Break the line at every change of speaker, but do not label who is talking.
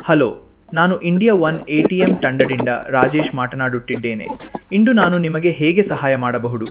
hello ನಾನು India one A T M ತಂಡದಿಂದ ರಾಜೇಶ್ ಮಾತನಾಡುತ್ತಿದ್ದೇನೆ ಇಂದು ನಾನು ನಿಮಗೆ ಹೇಗೆ ಸಹಾಯ ಮಾಡಬಹುದು